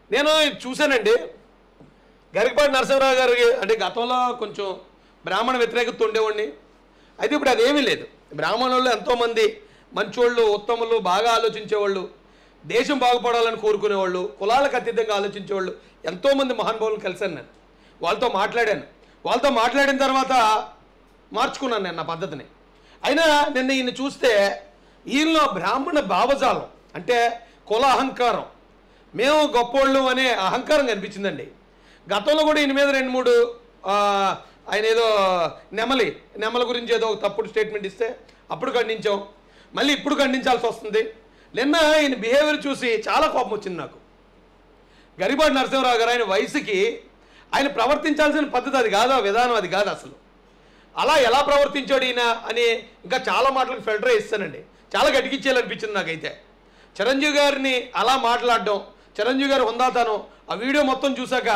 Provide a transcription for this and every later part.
నేను చూశానండి గరికపాటి నరసింహరావు గారికి అంటే గతంలో కొంచెం బ్రాహ్మణ వ్యతిరేకత ఉండేవాడిని అయితే ఇప్పుడు అదేమీ లేదు బ్రాహ్మణుల్లో ఎంతోమంది మంచోళ్ళు ఉత్తములు బాగా ఆలోచించేవాళ్ళు దేశం బాగుపడాలని కోరుకునేవాళ్ళు కులాలకు అతీతంగా ఆలోచించేవాళ్ళు ఎంతోమంది మహానుభావులు కలిశాను నేను వాళ్ళతో మాట్లాడాను వాళ్ళతో మాట్లాడిన తర్వాత మార్చుకున్నాను నేను నా పద్ధతిని అయినా నిన్న ఈయన చూస్తే ఈయనలో బ్రాహ్మణ భావజాలం అంటే కుల అహంకారం మేము గొప్పోళ్ళు అనే అహంకారం కనిపించిందండి గతంలో కూడా ఈయన మీద రెండు మూడు ఆ, ఆయన ఏదో నెమలి నెమల గురించి ఏదో ఒక తప్పుడు స్టేట్మెంట్ ఇస్తే అప్పుడు ఖండించాం మళ్ళీ ఇప్పుడు ఖండించాల్సి వస్తుంది నిన్న ఈయన బిహేవియర్ చూసి చాలా కోపం వచ్చింది నాకు గరిబాటి నరసింహరావు గారు ఆయన వయసుకి ఆయన ప్రవర్తించాల్సిన పద్ధతి అది కాదు ఆ విధానం అది కాదు అసలు అలా ఎలా ప్రవర్తించాడు ఈయన అని ఇంకా చాలా మాటలకు ఫిల్టర్ ఇస్తానండి చాలా గట్టికిచ్చేయాలనిపించింది నాకైతే చిరంజీవి గారిని అలా మాట్లాడడం చిరంజీవి గారి హుందాతనం ఆ వీడియో మొత్తం చూశాక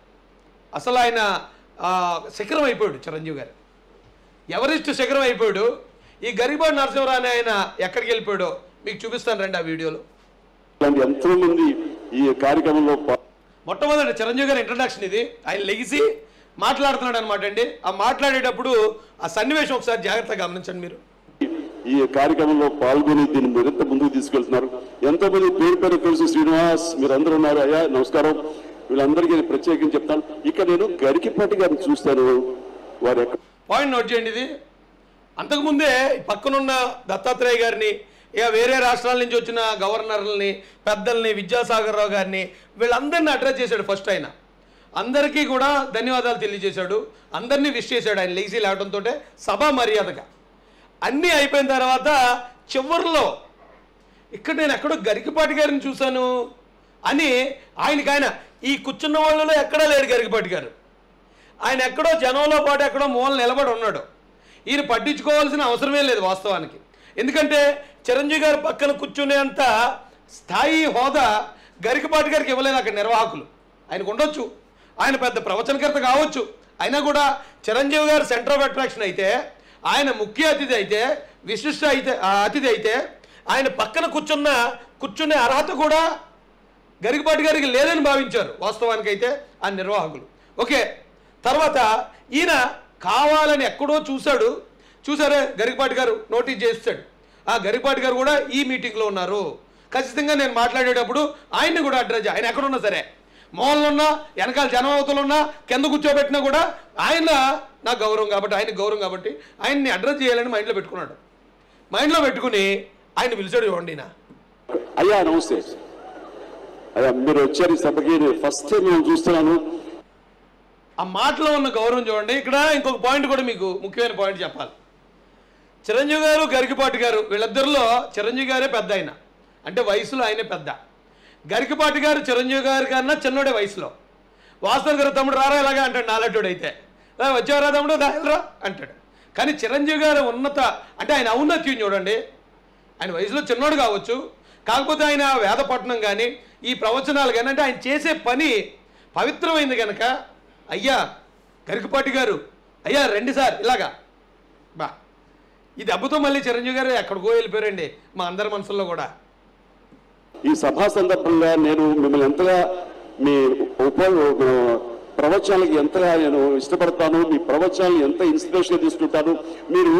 అసలు ఆయన ఆ, శిఖరం అయిపోయాడు చిరంజీవి గారు ఎవరిస్ట్ శిఖరం అయిపోయాడు ఈ గరిబాడి నరసింహరావు అనే ఆయన ఎక్కడికి వెళ్ళిపోయాడో మీకు చూపిస్తాను రండి ఆ వీడియోలో ఇలాంటి ఎంతో మంది ఈ కార్యక్రమంలో పా- మొట్టమొదటి చిరంజీవి గారి ఇంట్రడక్షన్ ఇది ఆయన లెగిసి మాట్లాడుతున్నాడు అనమాట అండి ఆ మాట్లాడేటప్పుడు ఆ సన్నివేశం ఒకసారి జాగ్రత్తగా గమనించండి మీరు ఈ కార్యక్రమంలో పాల్గొని దీన్ని మరింత ముందుకు తీసుకెళ్తున్నారు ఎంతో మంది పేరు పేరు తెలుసు శ్రీనివాస్ మీరు అందరూ ఉన్నారు అయ్యా నమస్కారం వీళ్ళందరికీ నేను ప్రత్యేకించి చెప్తాను ఇక నేను గరికిపాటి గారిని చూస్తాను వారు ఎక్కడ పాయింట్ నోట్ చేయండి ఇది అంతకుముందే ఈ పక్కనున్న దత్తాత్రేయ గారిని ఇక వేరే రాష్ట్రాల నుంచి వచ్చిన గవర్నర్లని పెద్దల్ని విద్యాసాగర్ రావు గారిని వీళ్ళందరినీ అడ్రస్ చేశాడు ఫస్ట్ ఆయన అందరికీ కూడా ధన్యవాదాలు తెలియజేశాడు అందరినీ విష్ చేశాడు ఆయన లేచి లేవడంతో సభా మర్యాదగా అన్నీ అయిపోయిన తర్వాత చివరిలో ఇక్కడ నేను ఎక్కడో గరికపాటి గారిని చూశాను అని ఆయనకి ఆయన ఈ కూర్చున్న వాళ్ళలో ఎక్కడా లేడు గరికపాటి గారు ఆయన ఎక్కడో జనంలో పాటు ఎక్కడో మూల నిలబడి ఉన్నాడు ఈయన పట్టించుకోవాల్సిన అవసరమే లేదు వాస్తవానికి ఎందుకంటే చిరంజీవి గారు పక్కన కూర్చునేంత స్థాయి హోదా గరికపాటి గారికి ఇవ్వలేదు అక్కడ నిర్వాహకులు ఆయనకు ఉండొచ్చు ఆయన పెద్ద ప్రవచనకర్త కావచ్చు అయినా కూడా చిరంజీవి గారు సెంటర్ ఆఫ్ అట్రాక్షన్ అయితే ఆయన ముఖ్య అతిథి అయితే విశిష్ట అయితే ఆ అతిథి అయితే ఆయన పక్కన కూర్చున్న కూర్చునే అర్హత కూడా గరికపాటి గారికి లేదని భావించారు వాస్తవానికి అయితే ఆ నిర్వాహకులు ఓకే తర్వాత ఈయన కావాలని ఎక్కడో చూశాడు చూసారే గరికపాటి గారు నోటీస్ చేస్తాడు ఆ గరికపాటి గారు కూడా ఈ మీటింగ్లో ఉన్నారు ఖచ్చితంగా నేను మాట్లాడేటప్పుడు ఆయన్ని కూడా అడ్రస్ చేయ- ఆయన ఎక్కడున్నా సరే మోహన్లో ఉన్నా వెనకాల జనం అవతలు ఉన్నా కింద కూర్చోబెట్టినా కూడా ఆయన నాకు గౌరవం కాబట్టి ఆయన గౌరవం కాబట్టి ఆయన్ని అడ్రస్ చేయాలని మైండ్లో పెట్టుకున్నాడు మైండ్లో పెట్టుకుని ఆయన పిలిచాడు చూడండి ఈయన అయ్యా నమస్తే అయ్యా మీరు వచ్చారు ఈ సభకి ఫస్ట్ టైం నేను చూస్తున్నాను ఆ మాటలో ఉన్న గౌరవం చూడండి ఇక్కడ ఇంకొక పాయింట్ కూడా మీకు ముఖ్యమైన పాయింట్ చెప్పాలి చిరంజీవి గారు గరికపాటి గారు వీళ్ళిద్దరిలో చిరంజీవి గారే పెద్ద ఆయన అంటే వయసులో ఆయనే పెద్ద గరికపాటి గారు చిరంజీవి గారి కన్నా చిన్నోడే వయసులో వాస్తవ గారు తమ్ముడు రారా ఇలాగా అంటాడు నాలెట్టుడు అయితే "రా, వచ్చావరా తమ్ముడు దా, రా అంటాడు కానీ చిరంజీవి గారు ఉన్నత అంటే ఆయన ఔన్నత్యం చూడండి ఆయన వయసులో చిన్నోడు కావచ్చు కాకపోతే ఆయన వేదపట్నం కానీ ఈ ప్రవచనాలు కానీ అంటే ఆయన చేసే పని పవిత్రమైంది కనుక అయ్యా గరికపాటి గారు అయ్యా రండి సార్ ఇలాగా బా ఈ దెబ్బతో మళ్ళీ చిరంజీవి గారు ఎక్కడికో వెళ్ళిపోయారండి మా అందరి మనసుల్లో కూడా ఈ సభా సందర్భంగా నేను మిమ్మల్ని ఎంతగా మీ ఉప ప్రవచనాలకి ఎంతగా నేను ఇష్టపడతాను మీ ప్రవచనాలు ఎంత ఇన్స్పిరేషన్ తీసుకుంటాను మీరు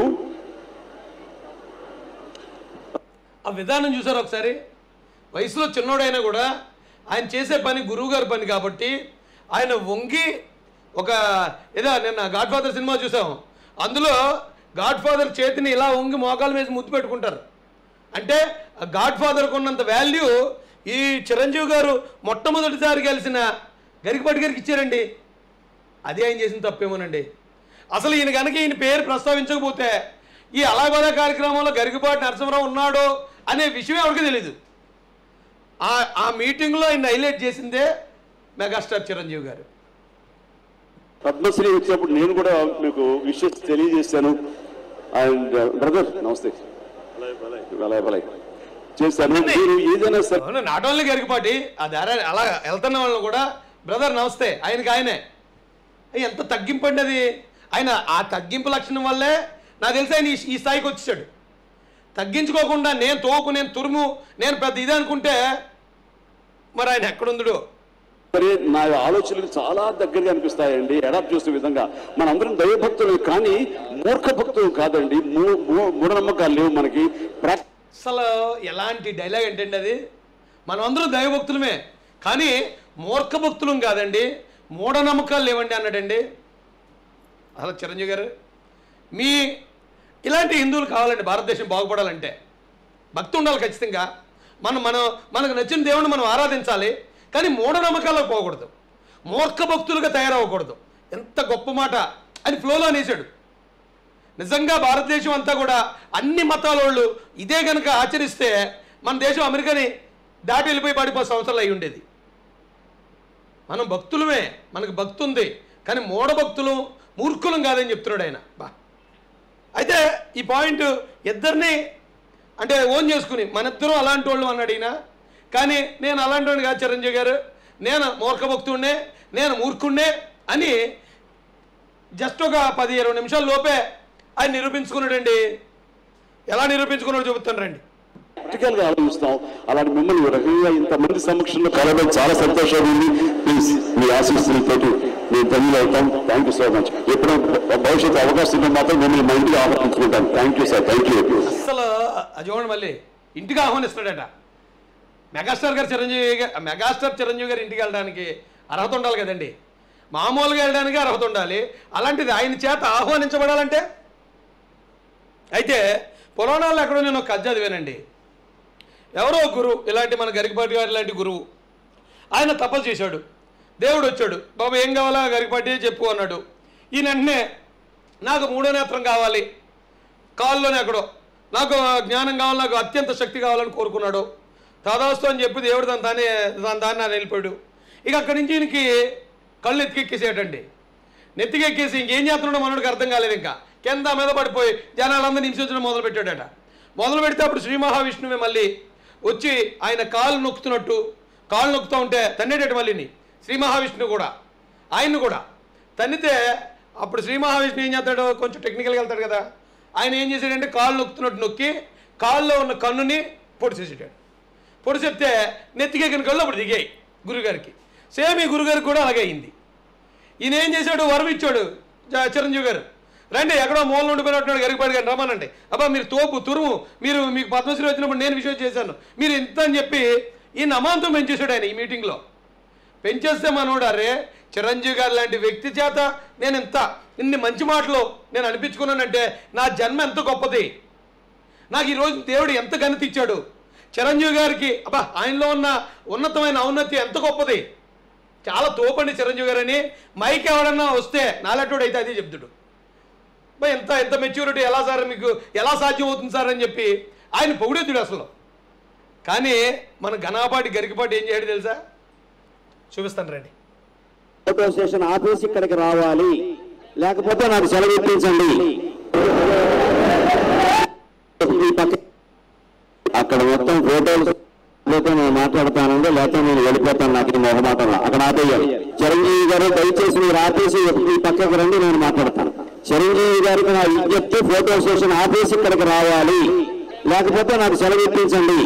ఆ విధానం చూసారు ఒకసారి వయసులో చిన్నోడైనా కూడా ఆయన చేసే పని గురువు గారి పని కాబట్టి ఆయన వంగి ఒక ఏదో నిన్న గాడ్ ఫాదర్ సినిమా చూసాం అందులో గాడ్ ఫాదర్ చేతిని ఇలా వంగి మోకాలు వేసి ముద్దు పెట్టుకుంటారు అంటే ఆ గాడ్ ఫాదర్కి ఉన్నంత వాల్యూ ఈ చిరంజీవి గారు మొట్టమొదటిసారి కలిసిన గరికపాటి గారికి ఇచ్చారండి అదే ఆయన చేసిన తప్పేమోనండి అసలు ఈయన కనుక ఈయన పేరు ప్రస్తావించకపోతే ఈ అలాగోలా కార్యక్రమంలో గరికపాటి నరసింహరావు ఉన్నాడు అనే విషయం ఎవరికి తెలియదు ఆ ఆ మీటింగ్లో ఆయన హైలైట్ చేసిందే మెగాస్టార్ చిరంజీవి గారు పద్మశ్రీ వచ్చినప్పుడు నేను కూడా మీకు విషయం తెలియజేశాను అండ్ బ్రదర్ నమస్తే భలే భలే చేశాను మీరు ఏదైనా సరే అవును నాట్ ఓన్లీ గరికపాటి ఆ దారి అలా వెళ్తున్న వాళ్ళని కూడా బ్రదర్ నమస్తే ఆయనకి ఆయనే అయ్య, ఎంత తగ్గింపు అండి అది ఆయన ఆ తగ్గింపు లక్షణం వల్లే నాకు తెలిసి ఆయన ఈ- ఈ స్థాయికి వచ్చాడు తగ్గించుకోకుండా నేను తోకు నేను తురుము నేను పెద్ద ఇది అనుకుంటే మరి ఆయన ఎక్కడుందుడు మరి నా ఆలోచనలు చాలా దగ్గరగా అనిపిస్తాయండి అడాప్ట్ చేసే విధంగా మనందరం దైవభక్తులు కానీ మూర్ఖ భక్తులు కాదండి మూ- మూ- మూఢనమ్మకాలు లేవు మనకి ప్రాక్ అసలు ఎలాంటి డైలాగ్ ఏంటండి అది మనం అందరం దైవభక్తులమే కానీ మూర్ఖ భక్తులం కాదండి మూఢనమ్మకాలు లేవండి అన్నాడండి అసలు చిరంజీవి గారు మీ ఇలాంటి హిందువులు కావాలండి భారతదేశం బాగుపడాలంటే భక్తి ఉండాలి ఖచ్చితంగా మనం మనం మనకు నచ్చిన దేవుని మనం ఆరాధించాలి కానీ మూఢనమ్మకాల్లో పోకూడదు మూర్ఖ భక్తులుగా తయారవ్వకూడదు ఎంత గొప్ప మాట అని ఫ్లోలో అనేసాడు నిజంగా భారతదేశం అంతా కూడా అన్ని మతాల వాళ్ళు ఇదే కనుక ఆచరిస్తే మన దేశం అమెరికాని దాటి వెళ్ళిపోయి పడిపో సంవత్సరాలు అయి ఉండేది మనం భక్తులమే మనకు భక్తి ఉంది కానీ మూఢ భక్తులు మూర్ఖులం కాదని చెప్తున్నాడు ఆయన బా అయితే ఈ పాయింట్ ఇద్దరిని అంటే ఓన్ చేసుకుని మన ఇద్దరం అలాంటి వాళ్ళు అన్నాడు ఈయన కానీ నేను అలాంటి వాడిని కాదు చిరంజీవి గారు నేను మూర్ఖ భక్తుడినే నేను మూర్ఖుడినే అని జస్ట్ ఒక పది ఇరవై నిమిషాల లోపే ఆయన నిరూపించుకున్నాడండి ఎలా నిరూపించుకున్నాడో చెబుతాను రండి ప్రాక్టికల్ గా ఆలోచిస్తాం అలాంటి మిమ్మల్ని ఈ రకంగా ఇంతమంది సమక్షంలో కలవడం చాలా సంతోషంగా ఉంది ప్లీజ్ మీ ఆశీస్సులతో మేము ధన్యులు అవుతాం థ్యాంక్ యూ సో మచ్ ఎప్పుడో భవిష్యత్తు అవకాశం ఉంటే మాత్రం మిమ్మల్ని మా ఇంటికి ఆహ్వానించుకుంటాం thank you sir thank you అస్సలు అది చూడండి మళ్ళీ ఇంటికి ఆహ్వానిస్తాడట మెగాస్టార్ గారు చిరంజీవి గారు మెగాస్టార్ చిరంజీవి గారు ఇంటికి వెళ్ళడానికి అర్హత ఉండాలి కదండి మామూలుగా వెళ్ళడానికి అర్హత ఉండాలి అలాంటిది ఆయన చేత ఆహ్వానించబడాలంటే అయితే పురాణాల్లో ఎక్కడో నేను ఒక కథ చదివానండి ఎవరో గురువు ఇలాంటి మన గరికపాటి గారు ఇలాంటి గురువు ఆయన తపస్సు చేశాడు దేవుడు వచ్చాడు బాబు ఏం కావాలా గరికపాటి చెప్పు అన్నాడు ఈయన వెంటనే నాకు మూడో నేత్రం కావాలి కాల్లోనే ఎక్కడో నాకు జ్ఞానం కావాలి నాకు అత్యంత శక్తి కావాలని కోరుకున్నాడు తదాస్తు అని చెప్పి దేవుడు దాని దాన్ని దాని దాన్ని ఆయన వెళ్ళిపోయాడు ఇక అక్కడి నుంచి ఈయనకి కళ్ళు ఎత్తికెక్కేసేటండి నెత్తికెక్కేసి ఇంకేం చేస్తున్నాడో మనోడికి అర్థం కాలేదు ఇంకా కింద మీద పడిపోయి జనాలందరూ హింసించడం మొదలు పెట్టాడట మొదలు పెడితే అప్పుడు శ్రీ మహావిష్ణువే మళ్ళీ వచ్చి ఆయన కాలు నొక్కుతున్నట్టు కాళ్ళు నొక్కుతూ ఉంటే తన్నేటట్టు మళ్ళీని శ్రీ మహావిష్ణువు కూడా ఆయన్ని కూడా తన్నితే అప్పుడు శ్రీ మహావిష్ణువు ఏం చేస్తాడు కొంచెం టెక్నికల్గా వెళ్తాడు కదా ఆయన ఏం చేశాడంటే కాళ్ళు నొక్కుతున్నట్టు నొక్కి కాళ్ళలో ఉన్న కన్నుని పొడిచేసాడు పొడిచెప్తే నెత్తికెక్కిన కళ్ళు అప్పుడు దిగాయి గురుగారికి సేమ్ ఈ గురుగారికి కూడా అలాగే అయింది ఈయన ఏం చేశాడు వరం ఇచ్చాడు జ- చిరంజీవి గారు రండి ఎక్కడో మూల నుండి పోయినట్టున్నాడు గరికపాటి గారు రమ్మనండి అబ్బా మీరు తోపు తురుము మీరు మీకు పద్మశ్రీ వచ్చినప్పుడు నేను విషయం చేశాను మీరు ఇంత అని చెప్పి ఈయన అమాంతం పెంచేశాడు ఆయన ఈ మీటింగ్లో పెంచేస్తే మనోడు అరే చిరంజీవి గారు లాంటి వ్యక్తి చేత నేను ఇంత ఇన్ని మంచి మాటలు నేను అనిపించుకున్నానంటే నా జన్మ ఎంత గొప్పది నాకు ఈరోజు దేవుడు ఎంత ఘనత ఇచ్చాడు చిరంజీవి గారికి అబ్బా ఆయనలో ఉన్న ఉన్నతమైన ఔన్నతి ఎంత గొప్పది చాలా తోపండి చిరంజీవి గారు అని మైక్ ఎవడన్నా వస్తే నాలటోడు అయితే అదే చెప్తాడు బా ఎంత ఎంత మెచ్యూరిటీ ఎలా సార్ మీకు ఎలా సాధ్యం అవుతుంది సార్ అని చెప్పి ఆయన పొగిడేతుడు అసలు కానీ మన ఘనాపాటి గరికపాటి ఏం చేయడు తెలుసా చూపిస్తాను రండి ఫోటో స్టేషన్ ఆఫీస్ ఇక్కడికి రావాలి లేకపోతే నాకు సెలవు ఇప్పించండి ఈ పక్క- అక్కడ మొత్తం ఫోటోలు లేకపోతే నేను మాట్లాడతానండి లేకపోతే నేను వెళ్ళిపోతాను నాకు ఇది మొహమాటంలో అక్కడ ఆపేయాలి చిరంజీవి గారు దయచేసి మీరు ఆపేసి ఈ పక్కకు రండి నేను మాట్లాడతాను చిరంజీవి గారికి నా విజ్ఞప్తి ఫోటో స్టేషన్ ఆఫీస్ ఇక్కడికి రావాలి లేకపోతే నాకు సెలవు ఇప్పించండి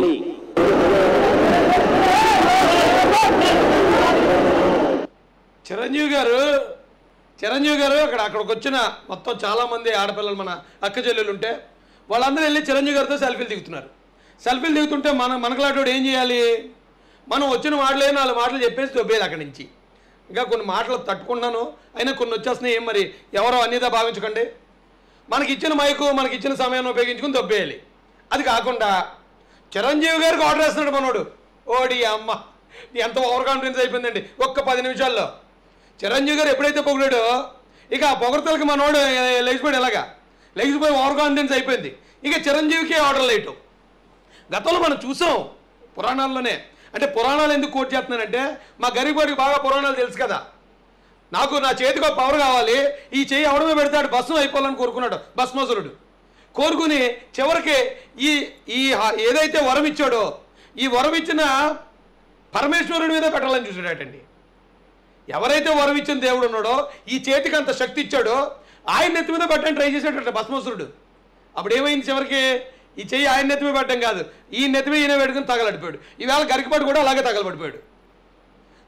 చిరంజీవి గారు చిరంజీవి గారు అక్కడ అక్కడికి వచ్చిన మొత్తం చాలామంది ఆడపిల్లలు మన అక్క చెల్లెలు ఉంటే వాళ్ళందరూ వెళ్ళి చిరంజీవి గారితో సెల్ఫీలు దిగుతున్నారు సెల్ఫీలు దిగుతుంటే మన మనకలాంటి ఏం చేయాలి మనం వచ్చిన మాటలే నాలుగు మాటలు చెప్పేసి దొబ్బేది అక్కడి నుంచి ఇంకా కొన్ని మాటలు తట్టుకున్నాను అయినా కొన్ని వచ్చేస్తున్నాయి ఏం మరి ఎవరో అన్నిదా భావించకండి మనకి ఇచ్చిన మైకు మనకి ఇచ్చిన సమయాన్ని ఉపయోగించుకుని దొబ్బేయాలి అది కాకుండా చిరంజీవి గారికి ఆర్డర్ వేస్తున్నాడు మనోడు ఓడి అమ్మ ఎంత ఓవర్ కాన్ఫిడెన్స్ అయిపోయిందండి ఒక్క పది నిమిషాల్లో చిరంజీవి గారు ఎప్పుడైతే పొగిడాడో ఇక ఆ పొగడతలకి మనోడు ఏ- లేచిపోయాడు ఎలాగా లేచిపోయి ఓవర్ కాన్ఫిడెన్స్ అయిపోయింది ఇక చిరంజీవికి ఆర్డర్ లేటు గతంలో మనం చూసాం పురాణాల్లోనే అంటే పురాణాలు ఎందుకు కోట్ చేస్తున్నానంటే మా గరీబాడికి బాగా పురాణాలు తెలుసు కదా నాకు నా చేతికి ఒక పవర్ కావాలి ఈ చేయి ఎవడమే పెడతాడు భస్మం అయిపోవాలని కోరుకున్నాడు భస్మాసురుడు కోరుకుని చివరికి ఈ ఈ హ- ఏదైతే వరం ఇచ్చాడో ఈ వరం ఇచ్చిన పరమేశ్వరుడి మీద పెట్టాలని చూసాడటండి ఎవరైతే వరం ఇచ్చిన దేవుడు ఉన్నాడో ఈ చేతికి అంత శక్తి ఇచ్చాడో ఆయన నెత్తి మీద పెట్టని ట్రై చేసేటట్ట భస్మాసురుడు అప్పుడు ఏమైంది చివరికి ఈ చెయ్యి ఆయన నెత్తి మీద పెట్టడం కాదు ఈ నెత్తి మీద ఈయన పెట్టుకుని తగలడిపోయాడు ఈవేళ గరికపాటు కూడా అలాగే తగలబడిపోయాడు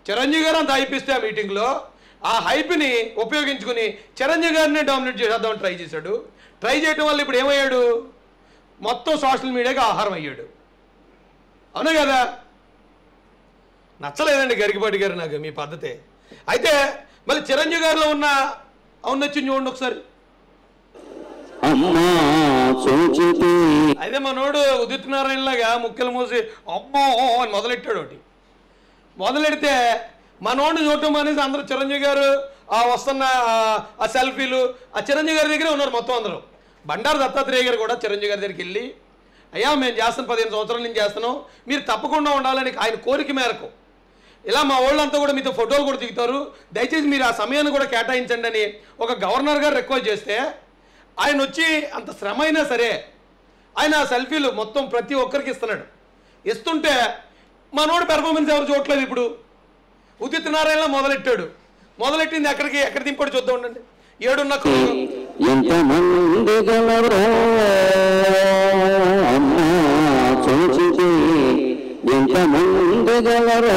చిరంజీవి గారు అంత హైప్ ఇస్తే ఆ మీటింగ్లో ఆ హైప్ని ఉపయోగించుకుని చిరంజీవి గారిని డామినేట్ చేసేద్దామని ట్రై చేశాడు ట్రై చేయడం వల్ల ఇప్పుడు ఏమయ్యాడు మొత్తం సోషల్ మీడియాకి ఆహారం అయ్యాడు అవునా కదా నచ్చలేదండి గరికిపాటి గారు నాకు మీ పద్ధతి అయితే మళ్ళీ చిరంజీవి గారిలో ఉన్న అవును నచ్చింది చూడండి ఒకసారి అమ్మా చూచితే అయితే మనోడు ఉదిత్ నారాయణలాగా ముక్కలు మూసి అమ్మో అని మొదలెట్టాడు ఒకటి మొదలెడితే మనోడిని చూడటం అనేసి అందరూ చిరంజీవి గారు ఆ వస్తున్న ఆ- ఆ సెల్ఫీలు ఆ చిరంజీవి గారి దగ్గరే ఉన్నారు మొత్తం అందరూ బండారు దత్తాత్రేయ గారు కూడా చిరంజీవి గారి దగ్గరికి వెళ్ళి అయ్యా మేము చేస్తాం పదిహేను సంవత్సరాల నుంచి చేస్తున్నాం మీరు తప్పకుండా ఉండాలని ఆయన కోరిక మేరకు ఇలా మా వాళ్ళంతా కూడా మీతో ఫోటోలు కూడా దిగుతారు దయచేసి మీరు ఆ సమయాన్ని కూడా కేటాయించండి అని ఒక గవర్నర్ గారు రిక్వెస్ట్ చేస్తే ఆయన వచ్చి అంత శ్రమ అయినా సరే ఆయన ఆ సెల్ఫీలు మొత్తం ప్రతి ఒక్కరికి ఇస్తున్నాడు ఇస్తుంటే మనోడు పెర్ఫార్మెన్స్ ఎవరు చూడట్లేదు ఇప్పుడు ఉదిత్ నారాయణ మొదలెట్టాడు మొదలెట్టింది ఎక్కడికి ఎక్కడ దింపాడు చూద్దాం ఉండండి ఏడున్న క్రూరు. ఎంత మంది గలరో అమ్మా చూచితే ఎంత మంది గలరో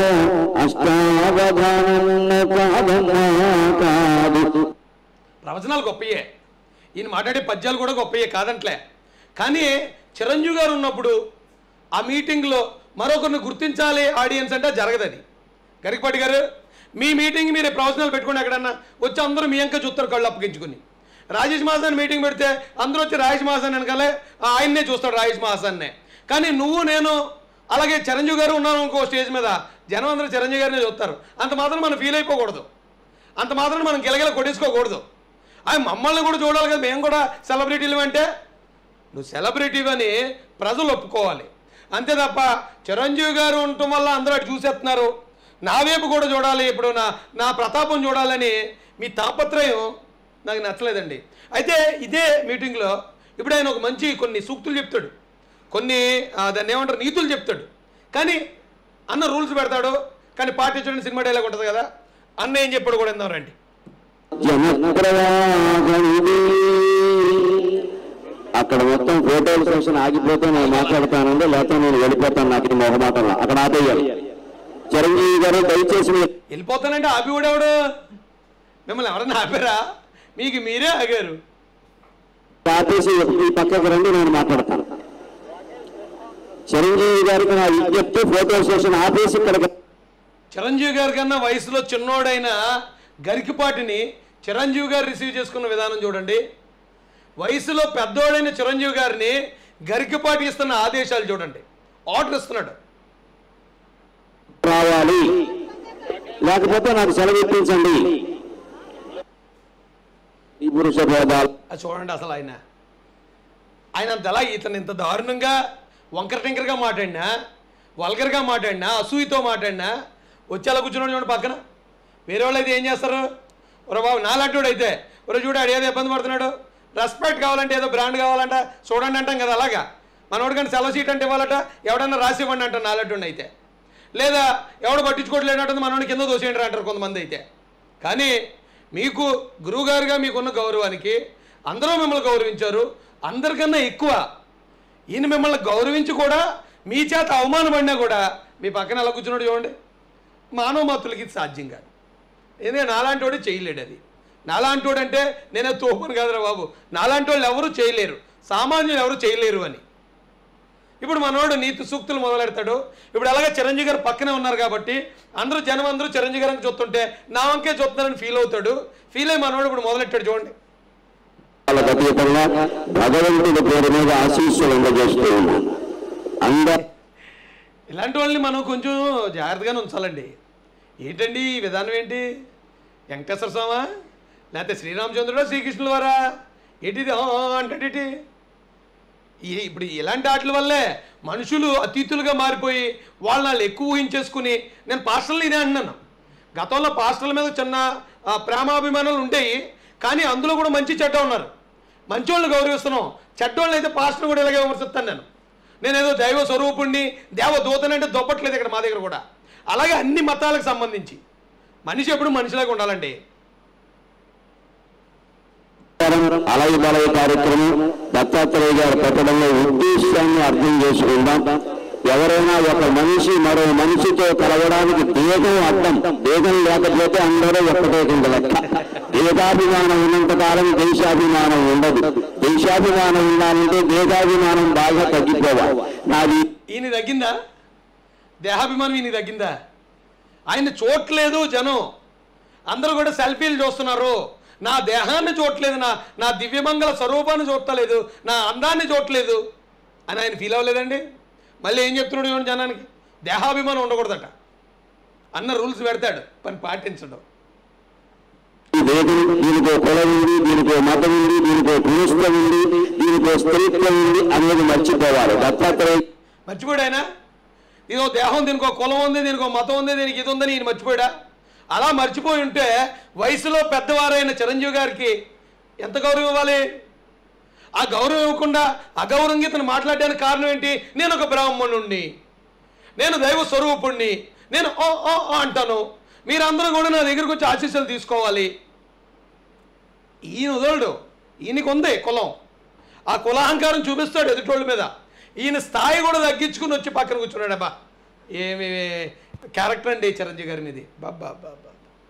అష్టావధాన పాదమా కాదు ప్రవచనాలు గొప్పయే ఈయన మాట్లాడే పద్యాలు కూడా గొప్పయే కాదంట్లే కానీ చిరంజీవి గారు ఉన్నప్పుడు ఆ మీటింగ్లో మరొకరిని గుర్తించాలి ఆడియన్స్ అంటే జరగదు అది గరికపాటి గారు మీ మీటింగ్ మీరు ప్రవచనాలు పెట్టుకుని ఎక్కడన్నా వచ్చి అందరూ మీ అంక చూస్తారు కళ్ళు అప్పగించుకుని రాజేష్ మహాసాన్ మీటింగ్ పెడితే అందరూ వచ్చి రాజేష్ మహాసాన్ వెనకాలే ఆ ఆయన్నే చూస్తాడు రాజేష్ మహాసాన్నే కానీ నువ్వు నేను అలాగే చిరంజీవి గారు ఉన్నాను ఇంకో స్టేజ్ మీద జనం అందరూ చిరంజీవి గారినే చూస్తారు అంత మాత్రం మనం ఫీల్ అయిపోకూడదు అంత మాత్రం మనం గిలగిల కొట్టేసుకోకూడదు ఆయన మమ్మల్ని కూడా చూడాలి కదా మేము కూడా సెలబ్రిటీలు అంటే నువ్వు సెలబ్రిటీ అని ప్రజలు ఒప్పుకోవాలి అంతే తప్ప చిరంజీవి గారు ఉండటం వల్ల అందరూ అటు చూసేస్తున్నారు నా వైపు కూడా చూడాలి ఇప్పుడు నా నా ప్రతాపం చూడాలని మీ తాపత్రయం నాకు నచ్చలేదండి అయితే ఇదే మీటింగ్లో ఇప్పుడు ఆయన ఒక మంచి కొన్ని సూక్తులు చెప్తాడు కొన్ని ఆ, దాన్ని ఏమంటారు నీతులు చెప్తాడు కానీ అన్న రూల్స్ పెడతాడు కానీ పాటించడానికి సినిమా డైలాగ్ ఉంటుంది కదా అన్న ఏం చెప్పాడు కూడా ఎందాం రండి జనప్రవాహమిది అక్కడ మొత్తం ఫోటోల సెషన్ ఆగిపోతే నేను మాట్లాడతానండి లేకపోతే నేను వెళ్ళిపోతాను నాకు ఇది మొహమాటం అక్కడ ఆపేయాలి చిరంజీవి గారు దయచేసి మీరు వెళ్ళిపోతానంటే ఆపి ఎవడు మిమ్మల్ని ఎవరన్నా ఆపారా మీకు మీరే ఆగారు ఆపేసి ఈ పక్కకు రండి నేను మాట్లాడతాను చిరంజీవి గారికి నా విజ్ఞప్తి ఫోటో సెషన్ ఆపేసి ఇక్కడ చిరంజీవి గారి కన్నా వయసులో చిన్నోడైన గరికిపాటిని చిరంజీవి గారు రిసీవ్ చేసుకున్న విధానం చూడండి వయసులో పెద్దోడైన చిరంజీవి గారిని గరికిపాటి ఇస్తున్న ఆదేశాలు చూడండి ఆర్డర్ ఇస్తున్నాడు రావాలి లేకపోతే నాకు సెలవు ఇప్పించండి ఈ పురుష భేదాలు అది చూడండి అసలు ఆయన ఆయన అంత ఎలా ఇతను ఇంత దారుణంగా వంకర టింకరగా మాట్లాడినా వల్గర్గా మాట్లాడినా అసూయతో మాట్లాడినా వచ్చి అలా కూర్చున్నాడు చూడండి పక్కన వేరే వాళ్ళు అయితే ఏం చేస్తారు ఒరే బాబు నాలంటోడు అయితే ఒరే చూడు ఆడు ఏదో ఇబ్బంది పడుతున్నాడు రెస్పెక్ట్ కావాలంటే ఏదో బ్రాండ్ కావాలంట చూడండి అంటాం కదా అలాగా మనోడు కానీ సెలవు సీట్ అంటే ఇవ్వాలట ఎవడన్నా రాసి ఇవ్వండి అంటారు నాలంటోడు అయితే లేదా ఎవడు పట్టించుకోవట్లేనట్టుంది మనోడిని కింద దోసేయండి అంటారు కొంతమంది అయితే కానీ మీకు గురువుగారుగా మీకున్న గౌరవానికి అందరూ మిమ్మల్ని గౌరవించారు అందరికన్నా ఎక్కువ ఈయన మిమ్మల్ని గౌరవించి కూడా మీ చేత అవమానపడినా కూడా మీ పక్కన ఎలా కూర్చున్నాడు చూడండి మానవ మాతృలకి ఇది సాధ్యం కాదు ఎందుకంటే నాలాంటి వాడు చేయలేడు అది నాలాంటి వాడు అంటే నేనే తోపను కాదురా బాబు నాలాంటి వాళ్ళు ఎవరు చేయలేరు సామాన్యులు ఎవరు చేయలేరు అని ఇప్పుడు మనోడు నీతి సూక్తులు మొదలెడతాడు ఇప్పుడు అలాగే చిరంజీవి గారు పక్కనే ఉన్నారు కాబట్టి అందరూ జనం అందరూ చిరంజీవి గారిని చూస్తుంటే నా వంకే చూస్తున్నారని ఫీల్ అవుతాడు ఫీల్ అయ్యి మనోడు ఇప్పుడు మొదలెట్టాడు చూడండి వాళ్ళకి అతీతంగా భగవంతుడి పేరు మీద ఆశీస్సులు అందజేస్తూ ఉన్నాను అందరూ ఇలాంటి వాళ్ళని మనం కొంచెం జాగ్రత్తగానే ఉంచాలండి ఏంటండి ఈ విధానం ఏంటి వెంకటేశ్వర స్వామా లేకపోతే శ్రీరామచంద్రుడా శ్రీకృష్ణుల వారా ఏంటిది ఆ, ఆ అంటాడేటి ఈ ఇప్పుడు ఇలాంటి ఆటల వల్లే మనుషులు అతీతులుగా మారిపోయి వాళ్ళని వాళ్ళు ఎక్కువ ఊహించేసుకుని నేను పాస్టర్లు ఇదే అంటున్నాను గతంలో పాస్టర్ల మీద చిన్న ఆ, ప్రేమాభిమానాలు ఉండేవి కానీ అందులో కూడా మంచి చెడ్డ ఉన్నారు మంచి వాళ్ళని గౌరవిస్తున్నాం చెడ్డోళ్ళని అయితే పాస్టర్ కూడా ఇలాగే విమర్శిస్తాను నేను నేనేదో దైవ స్వరూపుణ్ణి దేవ దూతనంటే దొప్పట్లేదు ఇక్కడ మా దగ్గర కూడా అలాగే అన్ని మతాలకు సంబంధించి మనిషి ఎప్పుడు మనిషిలాగా ఉండాలండి అలయ బలయ కార్యక్రమం దత్తాత్రేయ గారు పెట్టడంలో ఉద్దేశాన్ని అర్థం చేసుకుందాం ఎవరైనా ఒక మనిషి మరో మనిషితో కలవడానికి దేహం అడ్డం దేహం లేకపోతే అందరూ ఒక్కటే కింద లెక్క దేహాభిమానం ఉన్నంత కాలం దేశాభిమానం ఉండదు దేశాభిమానం ఉండాలంటే దేహాభిమానం బాగా తగ్గిపోవాలి నాది ఈయన తగ్గిందా దేహాభిమానం ఈయన తగ్గిందా ఆయన చూడట్లేదు జనం అందరూ కూడా సెల్ఫీలు చూస్తున్నారు నా దేహాన్ని చూడట్లేదు నా నా దివ్యమంగళ స్వరూపాన్ని చూడట్లేదు నా అందాన్ని చూడట్లేదు అని ఆయన ఫీల్ అవ్వలేదండి మళ్ళీ ఏం చెప్తున్నాడు ఇవ్వండి జనానికి దేహాభిమానం ఉండకూడదట అన్న రూల్స్ పెడతాడు పని పాటించడం దేహం దీనికో కులం ఉంది దీనికో మతం ఉంది దీనికో పురుషత్వం ఉంది దీనికో స్త్రీత్వం ఉంది అనేది మర్చిపోవాలి దత్తాత్రేయ మర్చిపోయాడు ఆయన ఇదో దేహం దీనికి ఒక కులం ఉంది దీనికి ఒక మతం ఉంది దీనికి ఇది ఉందని ఈయన మర్చిపోయాడా అలా మర్చిపోయి ఉంటే వయసులో పెద్దవారైన చిరంజీవి గారికి ఎంత గౌరవం ఇవ్వాలి ఆ గౌరవం ఇవ్వకుండా అగౌరవంగా ఇతను మాట్లాడడానికి కారణం ఏంటి నేను ఒక బ్రాహ్మణుణ్ణి నేను దైవ స్వరూపుణ్ణి నేను ఓ ఓ ఓ అంటాను మీరందరూ కూడా నా దగ్గరకు వచ్చి ఆశీస్సులు తీసుకోవాలి ఈయన వదలడు ఈయనకు ఉంది కులం ఆ కులాహంకారం చూపిస్తాడు ఎదుటోళ్ళ మీద ఈయన స్థాయి కూడా తగ్గించుకుని వచ్చి పక్కన కూర్చున్నాడు అబ్బా ఏమి క్యారెక్టర్ అండి చిరంజీవి గారి మీది బాబా బాబా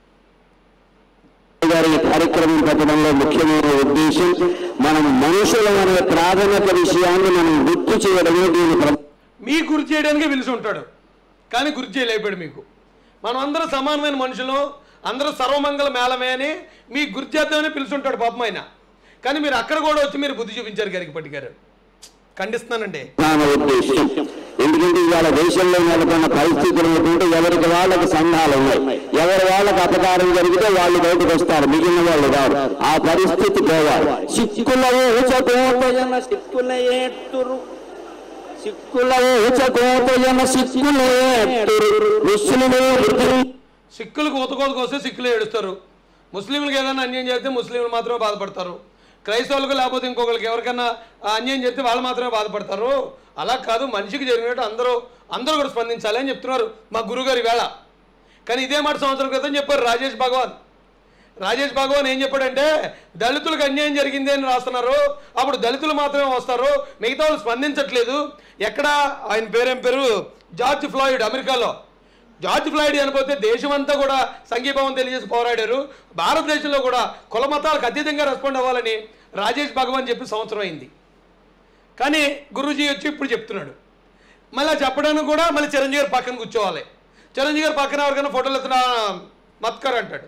గారి ఈ కార్యక్రమం పెట్టడంలో ముఖ్యమైన ఉద్దేశం మనం మనుషుల అనే ప్రాథమిక విషయాన్ని మనం గుర్తు చేయడమే దీని ప్ర- మీ గురి చేయడానికి పిలిచి ఉంటాడు కానీ గురి చేయలేపాడు మీకు మనం అందరూ సమానమైన మనుషులు అందరూ సర్వమంగళ మేళమే అని మీ గురి చేద్దామని పిలిచి ఉంటాడు పాపం ఆయన కానీ మీరు అక్కడ కూడా వచ్చి మీరు బుద్ధి చూపించారు గరికపట్టి గారు ఖండిస్తున్నానండి ప్రధాన ఉద్దేశం ఎందుకంటే ఇవాళ దేశంలో నెలకొన్న పరిస్థితులు ఏంటంటే ఎవరికి వాళ్ళకి సంఘాలు ఉన్నాయి ఎవరి వాళ్ళకి అపకారం జరిగితే వాళ్ళు బయటకు వస్తారు మిగిలిన వాళ్ళు రారు ఆ పరిస్థితి పోవాలి సిక్కుల ఊచకోతయన సిక్కుల ఏట్టురు సిక్కుల ఊచకోతయన సిక్కుల ఏట్టురు ముస్లిములు వృద్ధులు సిక్కులకు ఊతకోతకు వస్తే సిక్కులు ఏడుస్తారు ముస్లింలకు ఏదైనా అన్యాయం చేస్తే ముస్లింలు మాత్రమే బాధపడతారు క్రైస్తవులకు లేకపోతే ఇంకొకరికి ఎవరికైనా ఆ అన్యాయం చేస్తే వాళ్ళు మాత్రమే బాధపడతారు అలా కాదు మనిషికి జరిగినట్టు అందరూ అందరూ కూడా స్పందించాలి అని చెప్తున్నారు మా గురుగారు వేళ కానీ ఇదే మాట సంవత్సరం క్రితం చెప్పారు రాజేష్ భగవాన్ రాజేష్ భగవాన్ ఏం చెప్పాడంటే దళితులకు అన్యాయం జరిగింది అని రాస్తున్నారు అప్పుడు దళితులు మాత్రమే వస్తారు మిగతా వాళ్ళు స్పందించట్లేదు ఎక్కడ ఆయన పేరేం పేరు జార్జ్ ఫ్లాయిడ్ అమెరికాలో జార్జ్ ఫ్లాయిడ్ చనిపోతే దేశమంతా కూడా సంఘీభావం తెలియజేసి పోరాడారు భారతదేశంలో కూడా కుల మతాలకు అతీతంగా రెస్పాండ్ అవ్వాలని రాజేష్ భగవాన్ చెప్పి సంవత్సరం అయింది కానీ గురూజీ వచ్చి ఇప్పుడు చెప్తున్నాడు మళ్ళీ చెప్పడానికి కూడా మళ్ళీ చిరంజీవి గారు పక్కన కూర్చోవాలి చిరంజీవి గారు పక్కన ఎవరికైనా ఫోటోలు ఎత్తున మత్కర్ అంటాడు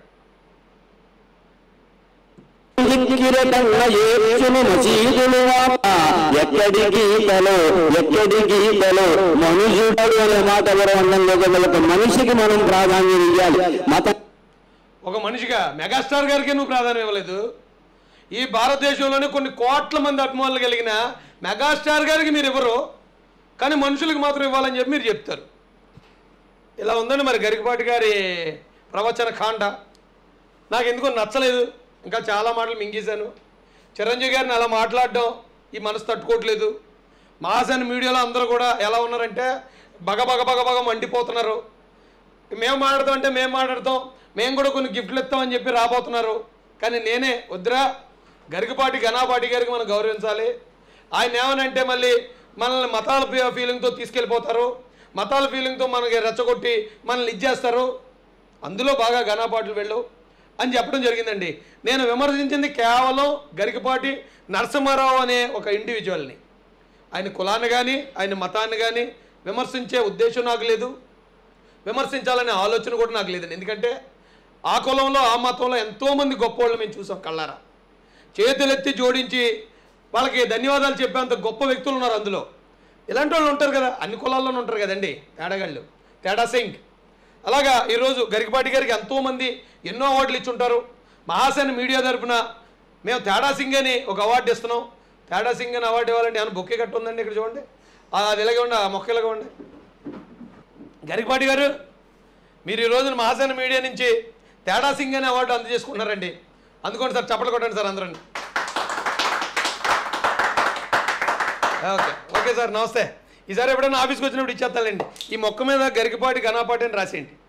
కిరటన్న ఏడ్చును మసీదులు వాప. ఎక్కడి గీతలో ఎక్కడి గీతలో మనుషుడు అనే మాట ఎవరో అందంలో ఒక మనిషికి మనం ప్రాధాన్యం ఇవ్వాలి మత ఒక మనిషిగా మెగాస్టార్ గారికి నువ్వు ప్రాధాన్యం ఇవ్వలేదు ఈ భారతదేశంలోనే కొన్ని కోట్ల మంది అభిమానులు కలిగిన మెగాస్టార్ గారికి మీరు ఇవ్వరు కానీ మనుషులకు మాత్రం ఇవ్వాలని చెప్పి మీరు చెప్తారు ఇలా ఉందండి మరి గరికపాటి గారి ప్రవచన కాండ నాకు ఎందుకో నచ్చలేదు ఇంకా చాలా మాటలు మింగేశాను చిరంజీవి గారిని అలా మాట్లాడడం ఈ మనసు తట్టుకోవట్లేదు మాసాని మీడియాలో అందరూ కూడా ఎలా ఉన్నారంటే బగ బగ బగ బగ మండిపోతున్నారు మేము మాట్లాడతాం అంటే మేము మాట్లాడతాం మేము కూడా కొన్ని గిఫ్ట్లు ఇస్తామని చెప్పి రాబోతున్నారు కానీ నేనే వద్దురా గరికపాటి ఘనాపాటి గారికి మనం గౌరవించాలి ఆయన ఏమనంటే మళ్ళీ మనల్ని మతాల ఫీ- ఫీలింగ్తో తీసుకెళ్ళిపోతారు మతాల ఫీలింగ్తో మనకి రెచ్చగొట్టి మనల్ని ఇచ్చేస్తారు అందులో బాగా ఘనాపాట్లు వెళ్ళు అని చెప్పడం జరిగిందండి నేను విమర్శించింది కేవలం గరికపాటి నరసింహారావు అనే ఒక ఇండివిజువల్ని ఆయన కులాన్ని కానీ ఆయన మతాన్ని కానీ విమర్శించే ఉద్దేశం నాకు లేదు విమర్శించాలనే ఆలోచన కూడా నాకు లేదండి ఎందుకంటే ఆ కులంలో ఆ మతంలో ఎంతోమంది గొప్పవాళ్ళు మేము చూసాం కళ్ళారా చేతులెత్తి జోడించి వాళ్ళకి ధన్యవాదాలు చెప్పేంత గొప్ప వ్యక్తులు ఉన్నారు అందులో ఇలాంటి వాళ్ళు ఉంటారు కదా అన్ని కులాల్లోనూ ఉంటారు కదండి తేడాగాళ్ళు తేడా సింగ్ అలాగా ఈరోజు గరికపాటి గారికి ఎంతోమంది ఎన్నో అవార్డులు ఇచ్చి ఉంటారు మహాసేన మీడియా తరపున మేము తేడా సింగ్ అని ఒక అవార్డు ఇస్తున్నాం తేడా సింగ్ అని అవార్డు ఇవ్వాలంటే ఏమైనా బొక్కే కట్టు ఉందండి ఇక్కడ చూడండి ఆ, అది ఇలాగే ఉండి ఆ మొక్క ఇలాగే ఉండి గరికపాటి గారు మీరు ఈ రోజున మహాసేన మీడియా నుంచి తేడా సింగ్ అనే అవార్డు అందజేసుకుంటున్నారండి అందుకోండి సార్ చప్పట్లు కొట్టండి సార్ అందరండి ఓకే ఓకే సార్ నమస్తే ఈసారి ఎప్పుడైనా ఆఫీస్కి వచ్చినప్పుడు ఇచ్చేస్తానండి ఈ మొక్క మీద గరికపాటి ఘనాపాటి అని రాసేయండి